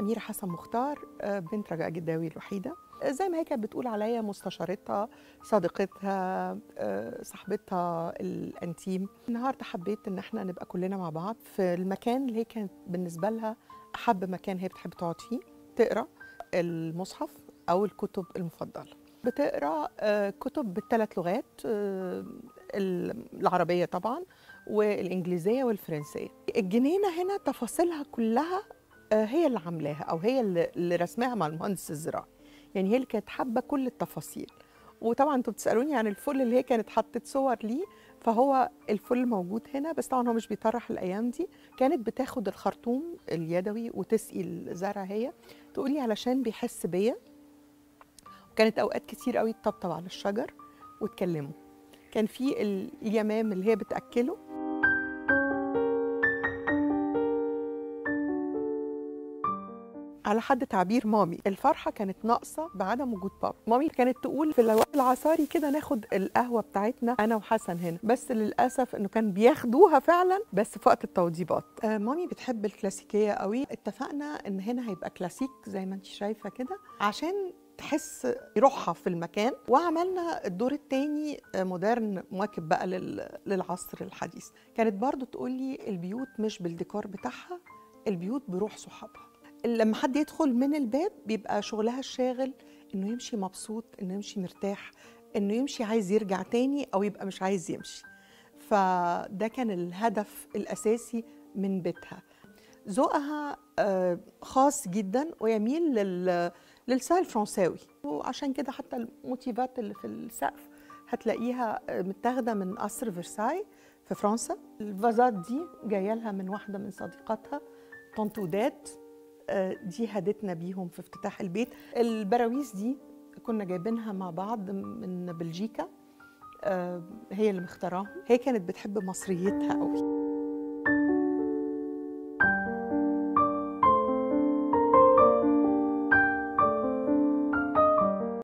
أميرة حسن مختار آه، بنت رجاء جداوي الوحيدة آه، زي ما هي كانت بتقول عليا مستشارتها صديقتها آه، صاحبتها الانتيم النهارده حبيت ان احنا نبقى كلنا مع بعض في المكان اللي هي كانت بالنسبه لها احب مكان هي بتحب تقعد فيه تقرا المصحف او الكتب المفضله بتقرا آه، كتب بالثلاث لغات آه، العربيه طبعا والانجليزيه والفرنسيه الجنينه هنا تفاصيلها كلها آه، هي اللي عاملاها او هي اللي اللي رسمها مع المهندس الزراعي يعني هي اللي كانت حابه كل التفاصيل وطبعا انتوا بتسالوني عن الفل اللي هي كانت حطت صور ليه فهو الفل موجود هنا بس طبعا هو مش بيطرح الايام دي كانت بتاخد الخرطوم اليدوي وتسقي الزرع هي تقولي علشان بيحس بيا وكانت اوقات كتير قوي تطبطب على الشجر وتكلمه كان في ال- اليمام اللي هي بتاكله على حد تعبير مامي الفرحة كانت ناقصة بعدم وجود بابا مامي كانت تقول في الوقت العصاري كده ناخد القهوة بتاعتنا أنا وحسن هنا بس للأسف إنه كان بياخدوها فعلا بس في وقت التوضيبات آه مامي بتحب الكلاسيكية قوي اتفقنا إن هنا هيبقى كلاسيك زي ما انت شايفة كده عشان تحس روحها في المكان وعملنا الدور التاني آه، مودرن مواكب بقى لل- للعصر الحديث كانت برضو تقولي البيوت مش بالديكور بتاعها البيوت بروح صحابها لما حد يدخل من الباب بيبقى شغلها الشاغل انه يمشي مبسوط انه يمشي مرتاح انه يمشي عايز يرجع تاني او يبقى مش عايز يمشي فده كان الهدف الاساسي من بيتها ذوقها آه، خاص جدا ويميل لل للستايل الفرنساوي وعشان كده حتى الموتيفات اللي في السقف هتلاقيها آه، متاخده من قصر فرساي في فرنسا الفازات دي جايه لها من واحده من صديقاتها طنط وداد آه، دي هدتنا بيهم في افتتاح البيت البراويز دي كنا جايبينها مع بعض من بلجيكا آه، هي اللي مختاراهم هي كانت بتحب مصريتها قوي